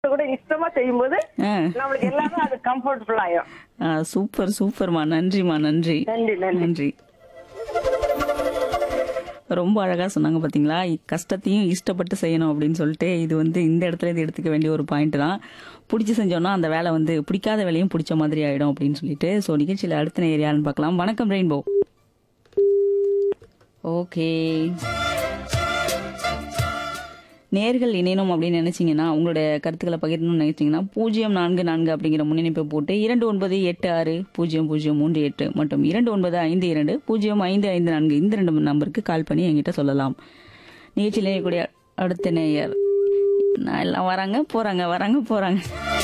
கூட இஷ்டமா செய்யும்போது ஆ. நம்மளுக்கு எல்லாமே அது கம்ஃபர்டபுள் ஆயிரும் ஆ, சூப்பர் சூப்பர்மா நன்றிமா நன்றி நன்றி நன்றி நன்றி ரொம்ப அழகா சொன்னாங்க பாத்தீங்களா கஷ்டத்தையும் இஷ்டப்பட்டு செய்யணும் அப்படின்னு சொல்லிட்டு இது வந்து இந்த இடத்துல இது எடுத்துக்க வேண்டிய ஒரு பாயிண்ட் தான் பிடிச்சி செஞ்சோம்னா அந்த வேலை வந்து பிடிக்காத வேலையும் பிடிச்ச மாதிரி ஆயிடும் அப்படின்னு சொல்லிட்டு ஸோ நிகழ்ச்சியில் அடுத்த நேர் யாருன்னு பார்க்கலாம் வணக்கம் ரெயின்போ ஓகே நேர்கள் இணையணும் அப்படின்னு நினைச்சீங்கன்னா உங்களுடைய கருத்துக்களை பகிரணும்னு நினைச்சீங்கன்னா பூஜ்ஜியம் நான்கு நான்கு அப்படிங்கிற முன்னிணைப்பை போட்டு இரண்டு ஒன்பது எட்டு ஆறு பூஜ்ஜியம் பூஜ்ஜியம் மூன்று எட்டு மற்றும் இரண்டு ஒன்பது ஐந்து இரண்டு பூஜ்ஜியம் ஐந்து ஐந்து நான்கு இந்த ரெண்டு நம்பருக்கு கால் பண்ணி என்கிட்ட சொல்லலாம் நிகழ்ச்சியில் இணையக்கூடிய அடுத்த நேயர் நான் எல்லாம் வராங்க போறாங்க வராங்க போறாங்க